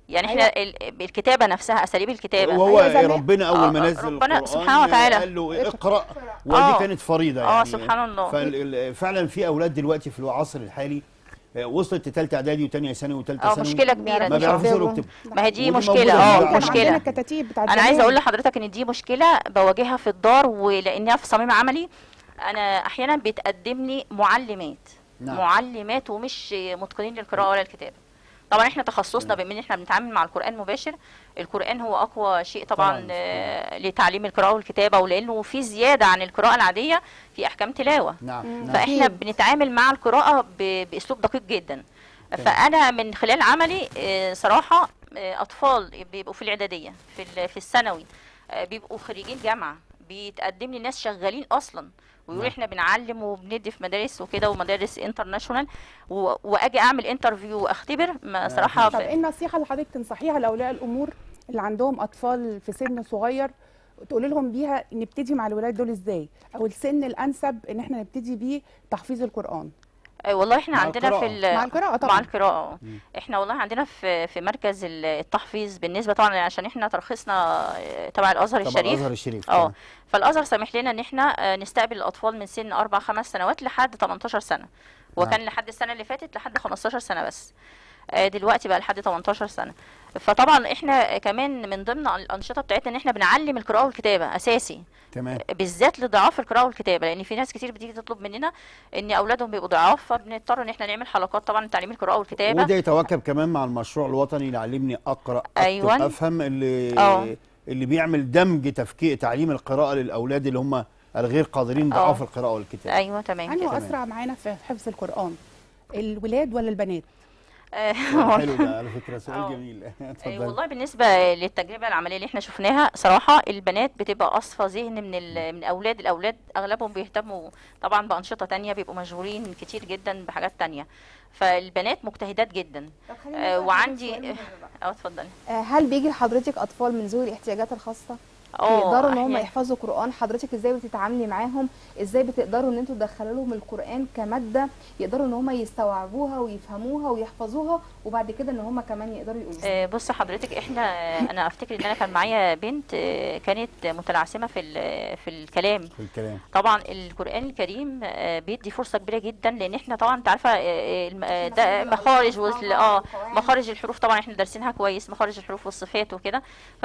يعني احنا ال- الكتابه نفسها اساليب الكتابه وهو أيوة زمان. ربنا اول ما آه، نزل ربنا القرآن سبحانه وتعالى. قال له اقرا ودي آه. كانت فريضه آه، يعني سبحان الله. ففعلا في اولاد دلوقتي في العصر الحالي آه، وصلت لثالثه اعدادي وثانيه ثانوي وثالثه اه ثانوي مشكله كبيره ما دي بيعرفوش آه. يقروا ويكتبوا ما هي دي ودي مشكله موجودة اه في كان مشكله عندنا الكتاتيب بتاعت انا عايزه زمان. اقول لحضرتك ان دي مشكله بواجهها في الدار ولانها في صميم عملي انا احيانا بيتقدم لي معلمات نعم. معلمات ومش متقنين للقراءه ولا الكتابه طبعا احنا تخصصنا بما ان احنا بنتعامل مع القران مباشر القران هو اقوى شيء طبعا, طبعاً. آه لتعليم القراءه والكتابه ولانه في زياده عن القراءه العاديه في احكام تلاوه نعم نعم فاحنا أكيد. بنتعامل مع القراءه ب- باسلوب دقيق جدا فانا من خلال عملي آه، صراحه آه، اطفال بيبقوا في الاعداديه في ال- في الثانوي آه، بيبقوا خريجين جامعه بيتقدم لي ناس شغالين اصلا ويقولوا نعم. احنا بنعلم وبندي في مدارس وكده ومدارس انترناشونال و- واجي اعمل انترفيو واختبر ما صراحه طب ب- ايه النصيحه اللي حضرتك تنصحيها لاولياء الامور اللي عندهم اطفال في سن صغير تقولي لهم بيها نبتدي مع الولاد دول ازاي او السن الانسب ان احنا نبتدي بيه تحفيظ القران آه، والله احنا مع عندنا في القراءة. ال- مع القراءه مع طبعا القراءة آه. احنا والله عندنا في في مركز ال- التحفيظ بالنسبة طبعا عشان احنا ترخيصنا آه، تبع الازهر طبعا الشريف الازهر الشريف اه تمام. فالازهر سامح لنا ان احنا آه، نستقبل الاطفال من سن اربع خمس سنوات لحد 18 سنة وكان نعم. لحد السنة اللي فاتت لحد 15 سنة بس آه، دلوقتي بقى لحد 18 سنة فطبعا احنا كمان من ضمن الانشطة بتاعتنا ان احنا بنعلم القراءة والكتابة اساسي تمام بالذات لضعاف القراءه والكتابه لان في ناس كتير بتيجي تطلب مننا ان اولادهم بيبقوا ضعاف فبنضطر ان احنا نعمل حلقات طبعا لتعليم القراءه والكتابه وده يتواكب كمان مع المشروع الوطني اللي علمني اقرا اكتب أيوان. افهم اللي آه. اللي بيعمل دمج تفكير تعليم القراءه للاولاد اللي هم الغير قادرين آه. ضعاف القراءه والكتابه ايوه تمام انه كده اسرع معانا في حفظ القران الولاد ولا البنات آه، حلو ده على فكره سؤال آه. جميل أي اتفضل والله بالنسبه للتجربه العمليه اللي احنا شفناها صراحه البنات بتبقى اصفى ذهن من ال- من اولاد الاولاد اغلبهم بيهتموا طبعا بانشطه تانية بيبقوا مشغولين كتير جدا بحاجات تانية فالبنات مجتهدات جدا آه، وعندي اه اتفضلي آه، هل بيجي لحضرتك اطفال من ذوي الاحتياجات الخاصه اه يقدروا ان هم أحيانا. يحفظوا قران حضرتك ازاي بتتعاملي معاهم ازاي بتقدروا ان انتوا تدخلوا لهم القران كماده يقدروا ان هم يستوعبوها ويفهموها ويحفظوها وبعد كده ان هم كمان يقدروا يقولوا آه، بص حضرتك احنا آه، انا افتكر ان انا كان معايا بنت آه، كانت متلعثمه في ال- في الكلام في الكلام طبعا القران الكريم آه، بيدي فرصه كبيره جدا لان احنا طبعا انت عارفه آه، الم- آه، ده مخارج وال- اه مخارج الحروف طبعا احنا دارسينها كويس مخارج الحروف والصفات وكده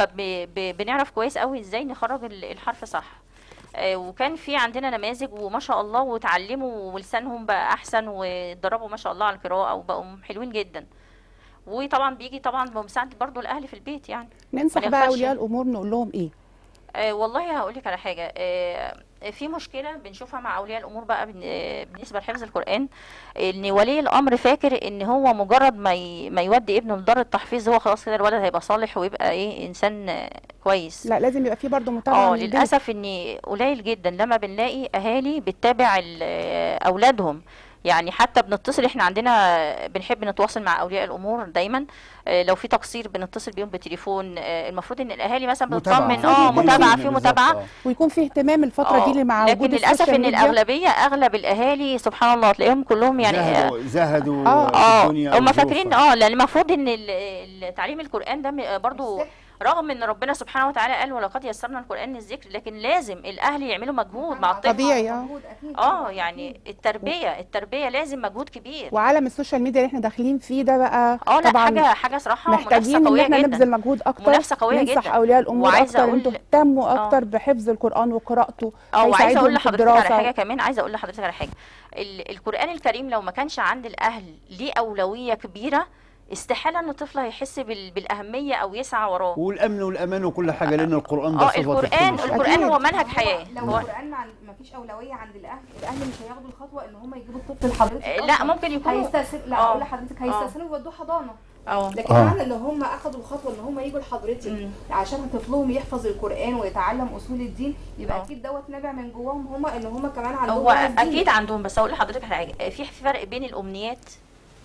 فبنعرف كويس قوي ازاي نخرج ال- الحرف صح آه، وكان في عندنا نماذج وما شاء الله وتعلموا ولسانهم بقى احسن واتدربوا ما شاء الله على القراءه وبقوا حلوين جدا وطبعا بيجي طبعا بمساعده برضو الاهل في البيت يعني ننصح ما بقى ينفعش. اولياء الامور نقول لهم ايه آه والله هقول لك على حاجه آه في مشكله بنشوفها مع اولياء الامور بقى بن- آه، بالنسبه لحفظ القران ان ولي الامر فاكر ان هو مجرد ما ي... ما يودي ابنه لدار التحفيظ هو خلاص كده الولد هيبقى صالح ويبقى ايه انسان آه، كويس لا لازم يبقى في برضه متابعه اه من البيت. للاسف ان قليل جدا لما بنلاقي اهالي بتتابع ال- آه، اولادهم يعني حتى بنتصل احنا عندنا بنحب نتواصل مع اولياء الامور دايما آه، لو في تقصير بنتصل بيهم بالتليفون آه، المفروض ان الاهالي مثلا متابعة. بتطمن اه بالظبط. متابعه في بالظبط، متابعه آه. ويكون في اهتمام الفتره دي اللي مع لكن وجود للاسف السوشيال ان ميديا. الاغلبيه اغلب الاهالي سبحان الله تلاقيهم كلهم يعني زهدوا زهدوا آه. في اه الدنيا هم وظروفها. فاكرين اه لان المفروض ان ال- ال- تعليم القران ده م- برضو رغم ان ربنا سبحانه وتعالى قال ولقد يسرنا القران للذكر لكن لازم الاهل يعملوا مجهود مع الطفل طبيعي اه اه يعني التربيه التربيه لازم مجهود كبير وعالم السوشيال ميديا اللي احنا داخلين فيه ده بقى اه لا طبعا حاجه حاجه صراحه محتاجين ان منافسه احنا قويه نبذل جدا مجهود اكتر منافسة قوية ننصح جدا. اولياء الامور وعايزة اكتر انتوا أقول- اهتموا آه. اكتر بحفظ القران وقراءته اه وعايزه هيساعدهم اقول في لحضرتك على الدراسة. حاجه كمان عايزه اقول لحضرتك على حاجه ال- القران الكريم لو ما كانش عند الاهل ليه اولويه كبيره استحاله ان الطفل هيحس بال- بالاهميه او يسعى وراه والامن والامان وكل حاجه لان القران ده اه صفه القران الكل شيء. القران أكيد. هو منهج حياه لو هو القران ما فيش اولويه عند الاهل الاهل مش هياخدوا الخطوه ان هم يجيبوا الطفل لحضرتك آه، لا أصلاً. ممكن يكونوا هيستأثر لا آه. اقول لحضرتك هيستأثروا يودوه حضانه اه لكن آه. معنى ان هم اخدوا الخطوه ان هم يجوا لحضرتك مم. عشان طفلهم يحفظ القران ويتعلم اصول الدين يبقى آه. اكيد دوت نابع من جواهم هم ان هم كمان عندهم هو وعي ديني. اكيد عندهم بس اقول لحضرتك على حاجه في فرق بين الامنيات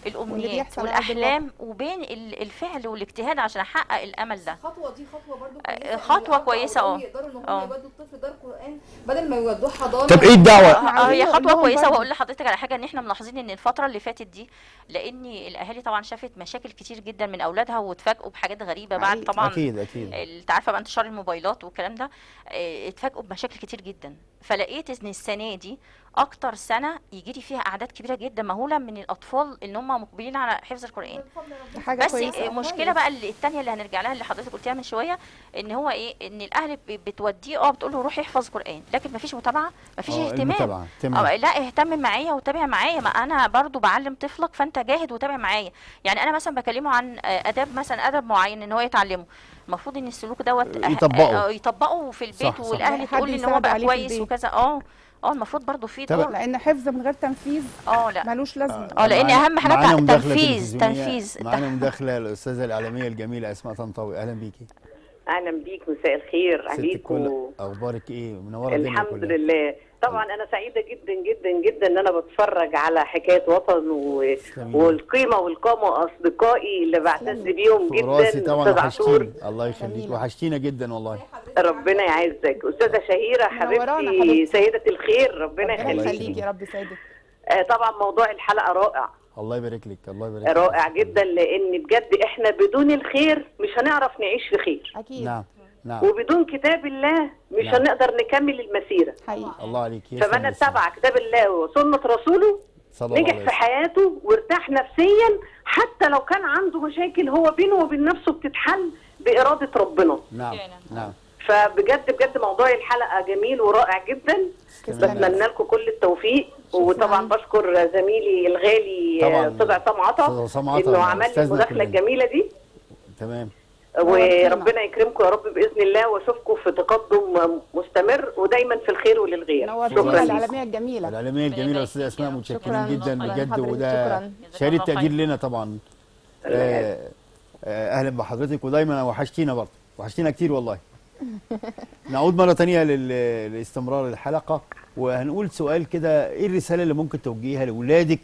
الامنيات بيحصل على أرض والاحلام وبين ال- الفعل والاجتهاد عشان احقق الامل ده الخطوه دي خطوه برضو آه، كويسة إن خطوة الأب أو كويسة، الأم اه. يقدروا ان هم اه. يودوا الطفل دار قران بدل ما يودوه حضانه طب ايه الدعوه اه هي عايزين نقول خطوه لهم كويسه برضو. واقول لحضرتك على حاجه ان احنا ملاحظين ان الفتره اللي فاتت دي لان الاهالي طبعا شافت مشاكل كتير جدا من اولادها واتفاجئوا بحاجات غريبه بعد حقيقي. طبعا اكيد اكيد انت عارفه بقى انتشار الموبايلات والكلام ده اه، اتفاجئوا بمشاكل كتير جدا فلقيت ان السنه دي اكتر سنه يجي لي فيها اعداد كبيره جدا مهوله من الاطفال ان هم مقبلين على حفظ القران دي حاجه بس كويسه المشكله بقى اللي التانية اللي هنرجع لها اللي حضرتك قلتيها من شويه ان هو ايه ان الاهل ب- بتوديه اه بتقول له روح احفظ قران لكن مفيش متابعه مفيش آه، اهتمام المتابعة، تمام. اه لا اهتم معايا وتابع معايا ما انا برضو بعلم طفلك فانت جاهد وتابع معايا يعني انا مثلا بكلمه عن آه، اداب مثلا ادب معين ان هو يتعلمه المفروض ان السلوك دوت أه- يطبقه. آه، يطبقه في البيت صح، صح. والاهل حد تقول لي ان هو يساعده بقى عليه في كويس البيت. وكذا اه اه المفروض برضو في طب- دور لان حفظ من غير تنفيذ اه لا ملوش لازمه اه لان معانا- اهم حاجه معانا تع- مداخلة تنفيذ تلفزيونية. تنفيذ معانا مداخله الاستاذه الاعلاميه الجميله اسماء طنطاوي اهلا بيكي اهلا بيك مساء الخير ست عليكم الكل اخبارك ايه منوره الدنيا الحمد كلها لله طبعا انا سعيده جدا جدا جدا ان انا بتفرج على حكايه وطن و... تسلمي. والقيمه والقامه اصدقائي اللي بعتز بيهم فوق راسي جدا طبعا استاذ عاشور وحشتيني الله يخليك وحشتينا جدا والله ربنا يعزك استاذه شهيره منورانا حبيبتي حبيبتي. سيده الخير ربنا ربنا يخليك يخليك يا رب يسعدك آه طبعا موضوع الحلقه رائع الله يبارك لك الله يبارك لك رائع جدا لان بجد احنا بدون الخير مش هنعرف نعيش في خير اكيد نعم نعم وبدون كتاب الله مش نعم. هنقدر نكمل المسيره حقيقي الله عليك يسلم فمن لسانك. اتبع كتاب الله وسنه رسوله صلى الله نجح عليه في حياته وارتاح نفسيا حتى لو كان عنده مشاكل هو بينه وبين نفسه بتتحل بإرادة ربنا نعم نعم فبجد بجد موضوع الحلقة جميل ورائع جدا تسلم. بتمنى لكم كل التوفيق وطبعا بشكر زميلي الغالي طبعاً. آه، طبع أستاذ طمعطة عصام عطا، انه عمل لي أستاذنا المداخلة كلنا. الجميلة دي تمام وربنا يكرمكم يا رب بإذن الله واشوفكم في تقدم مستمر ودايما في الخير وللغير نورتينا شكرا لكم العالميه الجميله الإعلامية الجميلة يبارك أستاذ أسماء فيك. متشكرين شكراً. جدا شكراً بجد حضرتك. وده شكراً. شهادة جزاك الله تقدير خير. لنا طبعا آه، آه، أهلا بحضرتك ودايما وحشتينا برضه وحشتينا كتير والله نعود مرة تانية لل- لاستمرار الحلقة وهنقول سؤال كده إيه الرسالة اللي ممكن توجهيها لأولادك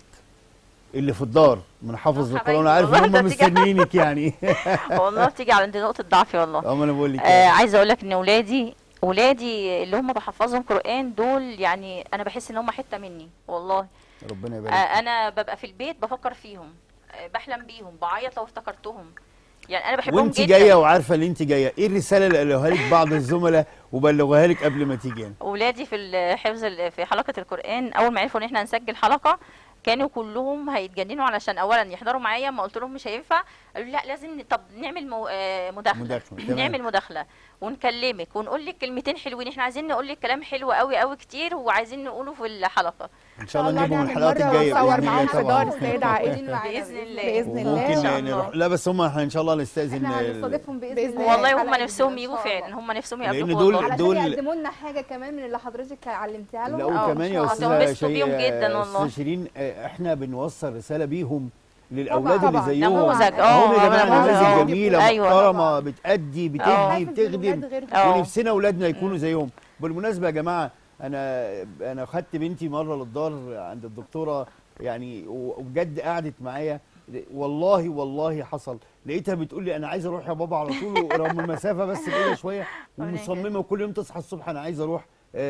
اللي في الدار من حافظ آه، القرآن حبايبي، عارف إن والله هم ده تيجي- مستنيينك يعني والله بتيجي عند نقطه ضعفي والله اه ما أنا بقول لك آه عايزه اقول لك ان ولادي ولادي اللي هم بحفظهم قران دول يعني انا بحس ان هم حته مني والله ربنا آه يبارك انا ببقى في البيت بفكر فيهم آه بحلم بيهم بعيط لو افتكرتهم يعني انا بحبهم وانت جدا جايه وعارفه ان انت جايه ايه الرساله اللي قالوها لك بعض الزملاء وبلغوها لك قبل ما تيجي هنا ولادي في الحفظ ال- في حلقه القران اول ما عرفوا ان احنا هنسجل حلقه كانوا كلهم هيتجننوا علشان اولا يحضروا معايا ما قلت لهم مش هينفع قالوا لي لا لازم ن- طب نعمل مو... آه، مداخله مداخلة، تمام. نعمل مداخله ونكلمك ونقول لك كلمتين حلوين احنا عايزين نقول لك كلام حلو قوي قوي كتير وعايزين نقوله في الحلقه ان شاء الله نجيبهم نعمل الحلقات مرة الجايه ونصور بإذن معاهم الله في طبعاً. دار السيدة عائشة باذن الله بإذن الله. إن شاء وممكن الله. نروح لا بس هم احنا ان شاء الله نستاذن احنا ال- هنستضيفهم باذن بإذن الله والله الحلقة هم الجديدة نفسهم إن يجوا شاء فعلا الله. هم نفسهم لأن يقابلوك دول- والله علشان دول- يقدموا لنا حاجه كمان من اللي حضرتك علمتها لهم لا آه، وكمان يا آه، استاذه هتنبسطوا بيهم شيء جدا والله. استاذ شيرين آه، احنا بنوصل رساله بيهم للاولاد طبعاً، اللي طبعاً. زيهم نموذج، آه، هم يا جماعه نموذج، نماذج آه. جميله أيوة. محترمه بتأدي بتدي خايف من بتخدم الولاد غيرهم. آه. ونفسنا اولادنا يكونوا زيهم بالمناسبه يا جماعه انا انا خدت بنتي مره للدار عند الدكتوره يعني و- وبجد قعدت معايا والله والله حصل لقيتها بتقول لي انا عايزه اروح يا بابا على طول رغم المسافه بس بعيده شويه ومصممه وكل يوم تصحى الصبح انا عايزه اروح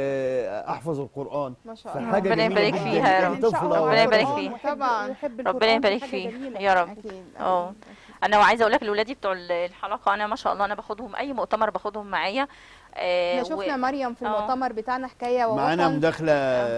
آه، احفظ القران ما شاء الله فحاجه ربنا جميله يبارك جدا فيها يا يعني رب. طفل أو ربنا يبارك طفلة. فيه. طبعا ربنا يبارك فيه يا رب اكيد اه انا وعايزه اقول لك لاولادي بتوع الحلقه انا ما شاء الله انا باخدهم اي مؤتمر باخدهم معايا آه، احنا شفنا و- مريم في آه. المؤتمر بتاعنا حكايه معانا ووطن مداخله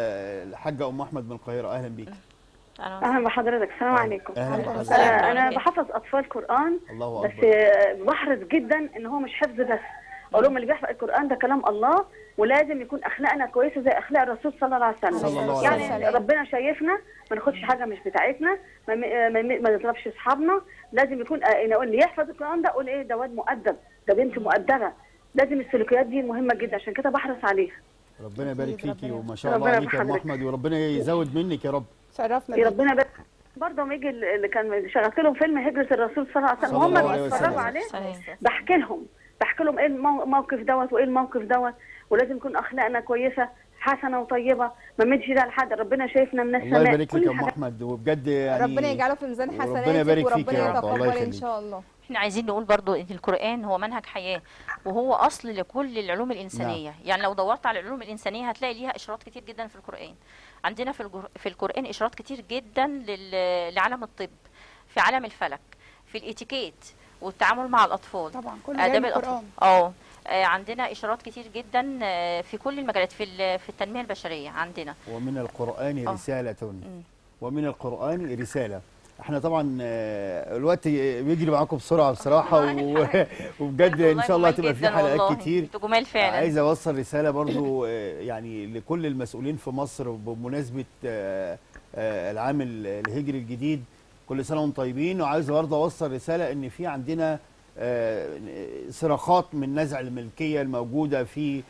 الحاجه ام احمد من القاهره اهلا بيك أنا- اهلا بحضرتك السلام عليكم اهلا عليكم بحضرتك. السلام. آه، انا بحفظ اطفال قران الله بس اكبر آه، بحرص جدا ان هو مش حفظ بس اقول لهم اللي بيحفظ القران ده كلام الله ولازم يكون اخلاقنا كويسه زي اخلاق الرسول صلى الله عليه وسلم صلى الله عليه يعني وسلم. ربنا شايفنا ما ناخدش حاجه مش بتاعتنا ما ما, ما, ما نضربش اصحابنا لازم يكون آه، نقول اللي يحفظ القران ده اقول ايه ده واد مؤدب ده بنت مؤدبه لازم السلوكيات دي مهمه جدا عشان كده بحرص عليها ربنا يبارك أكيد، فيكي ربنا- وما شاء الله ربنا عليك يا ام بحضرتك. احمد وربنا يزود منك يا رب شرفنا يا بيك. ربنا بس برضه لما يجي اللي كان شغلت لهم فيلم هجرة الرسول صلى الله عليه وسلم صلى وهم الله عليه بيتفرجوا وسلم. عليه صحيح. بحكي لهم بحكي لهم ايه المو- الموقف دوت وايه الموقف دوت ولازم يكون اخلاقنا كويسه حسنه وطيبه ما مدش ده لحد ربنا شايفنا من الله السماء يبارك لك كل يا ام حاجة احمد وبجد يعني ربنا يجعله في ميزان وربنا حسناتك يبارك فيك وربنا يا رب، الله يتقبل ان يخليك. شاء الله احنا عايزين نقول برضو ان القرآن هو منهج حياة وهو اصل لكل العلوم الانسانية نعم. يعني لو دورت على العلوم الانسانية هتلاقي ليها اشارات كتير جدا في القرآن عندنا في الجر... في القرآن اشارات كتير جدا لل... لعالم الطب في عالم الفلك في الاتيكيت والتعامل مع الاطفال طبعا كل جاي من آداب القرآن الاطفال اه آه، عندنا اشارات كتير جدا آه، في كل المجالات في ال- في التنمية البشرية عندنا ومن القرآن آه. رسالة ومن القرآن رسالة احنا طبعا آه، الوقت بيجري معاكم بسرعة بصراحة و- وبجد ان شاء الله هتبقى في حلقات كتير انتوا جمال فعلا عايز اوصل رساله برضو آه، يعني لكل المسؤولين في مصر بمناسبه آه، آه، العام ال- الهجري الجديد كل سنه وانتم طيبين وعايز برضه اوصل رساله ان في عندنا آه، صراخات من نزع الملكيه الموجوده في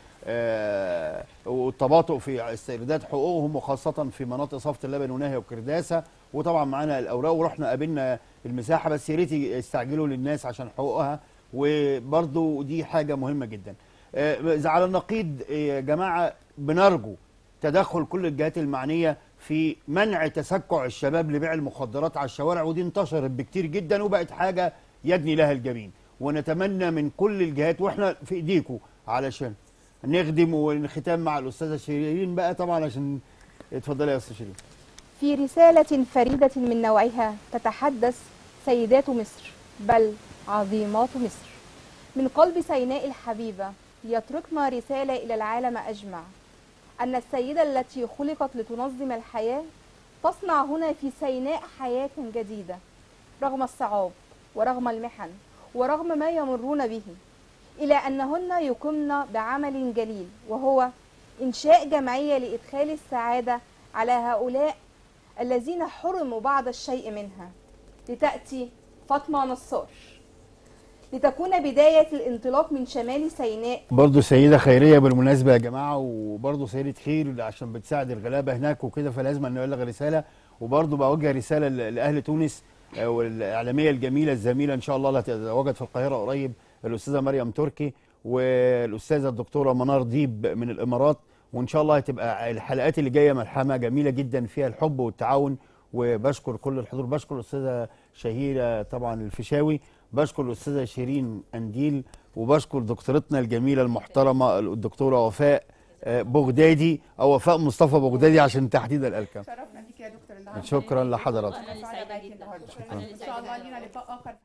آه، والتباطؤ في استرداد حقوقهم وخاصه في مناطق صفت اللبن وناهيه وكرداسه وطبعا معانا الاوراق ورحنا قابلنا المساحه بس يا ريت يستعجلوا للناس عشان حقوقها وبرضو دي حاجه مهمه جدا آه، على النقيض آه، يا جماعه بنرجو تدخل كل الجهات المعنيه في منع تسكع الشباب لبيع المخدرات على الشوارع ودي انتشرت بكتير جدا وبقت حاجه يدني لها الجبين ونتمنى من كل الجهات واحنا في ايديكم علشان نخدم والختام مع الاستاذه شيرين بقى طبعا عشان اتفضلي يا استاذه شيرين في رسالة فريدة من نوعها تتحدث سيدات مصر بل عظيمات مصر من قلب سيناء الحبيبة يتركنا رسالة إلى العالم أجمع أن السيدة التي خلقت لتنظم الحياة تصنع هنا في سيناء حياة جديدة رغم الصعاب ورغم المحن ورغم ما يمرون به إلى أنهن يقمن بعمل جليل وهو إنشاء جمعية لإدخال السعادة على هؤلاء الذين حرموا بعض الشيء منها لتأتي فاطمة نصار لتكون بداية الانطلاق من شمال سيناء برضه سيدة خيرية بالمناسبة يا جماعة وبرضه سيدة خير عشان بتساعد الغلابة هناك وكده فلازم أن نبلغ رسالة وبرضه بوجه رسالة ل- لأهل تونس آه، والإعلامية الجميلة الزميلة إن شاء الله اللي هتتواجد في القاهرة قريب الأستاذة مريم تركي والأستاذة الدكتورة منار ديب من الإمارات وإن شاء الله هتبقى الحلقات اللي جاية ملحمة جميلة جدا فيها الحب والتعاون وبشكر كل الحضور بشكر الأستاذة شهيرة طبعا الفيشاوي بشكر الأستاذة شيرين أنديل وبشكر دكتورتنا الجميلة المحترمة الدكتورة وفاء آه، بغدادي أو وفاء مصطفى بغدادي عشان تحديد الألقاب شرفنا بيك يا دكتور النهارده شكرا لحضرتك سعيدة معاكي النهارده ان شاء الله لينا لقاء اخر